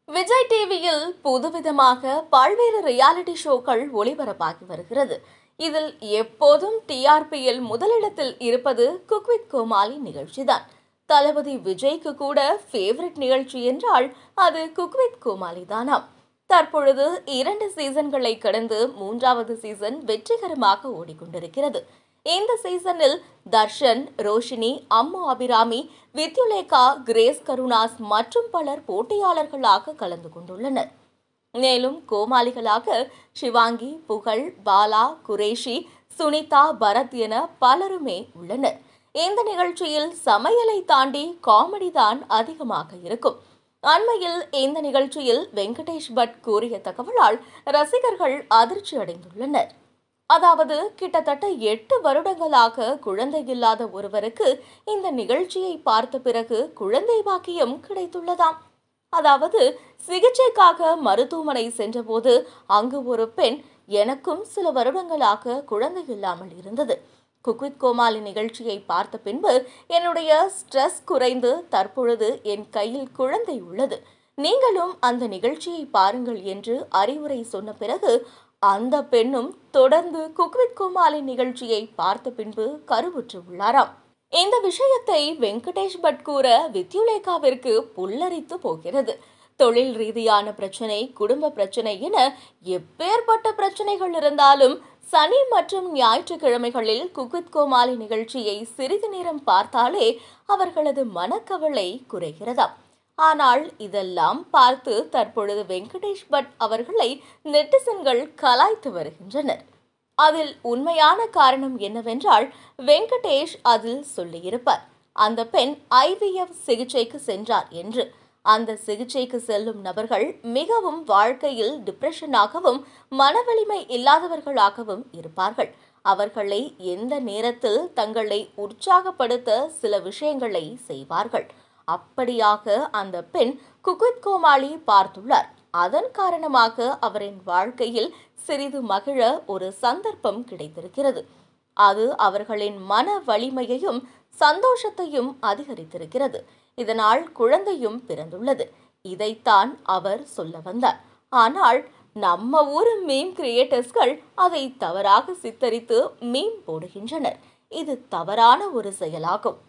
விஜய் டிவியில் புதுவிதமாக பல்வேறு ரியாலிட்டி ஷோக்கள் ஒளிபரப்பாகி வருகிறது இதில் எப்போதும் டிஆர்பியில் முதலிடத்தில் இருப்பது குக் வித் கோமாளி நிகழ்ச்சிதான் தளபதி விஜய்க்கு கூட ஃபேவரட் நிகழ்ச்சி என்றால் அது குக் வித் கோமாளி தானாம் தற்பொழுது இரண்டு சீசன்களை கடந்து மூன்றாவது சீசன் வெற்றிகரமாக ஓடிக்கொண்டிருக்கிறது இந்த சீசனில் தர்ஷன் ரோஷினி அம்மு அபிராமி வித்யுலேகா கிரேஸ் கருணாஸ் மற்றும் பலர் போட்டியாளர்களாக கலந்து கொண்டுள்ளனர் மேலும் கோமாளிகளாக சிவாங்கி புகழ் பாலா குரேஷி சுனிதா பரத் என பலருமே உள்ளனர் இந்த நிகழ்ச்சியில் சமையலை தாண்டி காமெடி தான் அதிகமாக இருக்கும் அண்மையில் இந்த நிகழ்ச்சியில் வெங்கடேஷ் பட் கூறிய தகவலால் ரசிகர்கள் அதிர்ச்சி அடைந்துள்ளனர் அதாவது கிட்டத்தட்ட எட்டு வருடங்களாக குழந்தை இல்லாத ஒருவருக்கு இந்த நிகழ்ச்சியை பார்த்த பிறகு குழந்தை பாக்கியம் கிடைத்துள்ளதாம் அதாவது சிகிச்சைக்காக மருத்துவமனை சென்றபோது அங்கு ஒரு பெண் எனக்கும் சில வருடங்களாக குழந்தை இல்லாமல் இருந்தது குக்வித் கோமாளி நிகழ்ச்சியை பார்த்த பின்பு என்னுடைய ஸ்ட்ரெஸ் குறைந்து தற்பொழுது என் கையில் குழந்தை உள்ளது நீங்களும் அந்த நிகழ்ச்சியை பாருங்கள் என்று அறிவுரை சொன்ன பிறகு அந்த பெண்ணும் தொடர்ந்து குக்வித் கோமாளி நிகழ்ச்சியை பார்த்த பின்பு கருவுற்று உள்ளாராம் இந்த விஷயத்தை வெங்கடேஷ் பட் கூற வித்யுலேகாவிற்கு புல்லரித்து போகிறது தொழில் ரீதியான பிரச்சனை குடும்ப பிரச்சனை என எப்பேற்பட்ட பிரச்சனைகள் இருந்தாலும் சனி மற்றும் ஞாயிற்றுக்கிழமைகளில் குக்வித் கோமாளி நிகழ்ச்சியை சிறிது நேரம் பார்த்தாலே அவர்களது மனக்கவலை குறைகிறதாம் ஆனால் இதெல்லாம் பார்த்து தற்பொழுது வெங்கடேஷ் பட் அவர்களை நெட்டிசன்கள் கலாய்த்து வருகின்றனர் அதில் உண்மையான காரணம் என்னவென்றால் வெங்கடேஷ் அதில் சொல்லியிருப்பார் அந்த பெண் ஐவிஎஃப் சிகிச்சைக்கு சென்றார் என்று அந்த சிகிச்சைக்கு செல்லும் நபர்கள் மிகவும் வாழ்க்கையில் டிப்ரெஷனாகவும் மனவலிமை இல்லாதவர்களாகவும் இருப்பார்கள் அவர்களை எந்த நேரத்தில் தங்களை உற்சாகப்படுத்த சில விஷயங்களை செய்வார்கள் அப்படியாக அந்த பெண் குக்வித் கோமாளி பார்த்துள்ளார் அதன் காரணமாக அவரின் வாழ்க்கையில் சிறிது மகிழ ஒரு சந்தர்ப்பம் கிடைத்திருக்கிறது அது அவர்களின் மன வலிமையையும் சந்தோஷத்தையும் அதிகரித்திருக்கிறது இதனால் குழந்தையும் பிறந்துள்ளது இதைத்தான் அவர் சொல்ல வந்தார் ஆனால் நம்ம ஊர் மீம் கிரியேட்டர்ஸ்கள் அதை தவறாக சித்தரித்து மீம் போடுகின்றனர் இது தவறான ஒரு செயலாகும்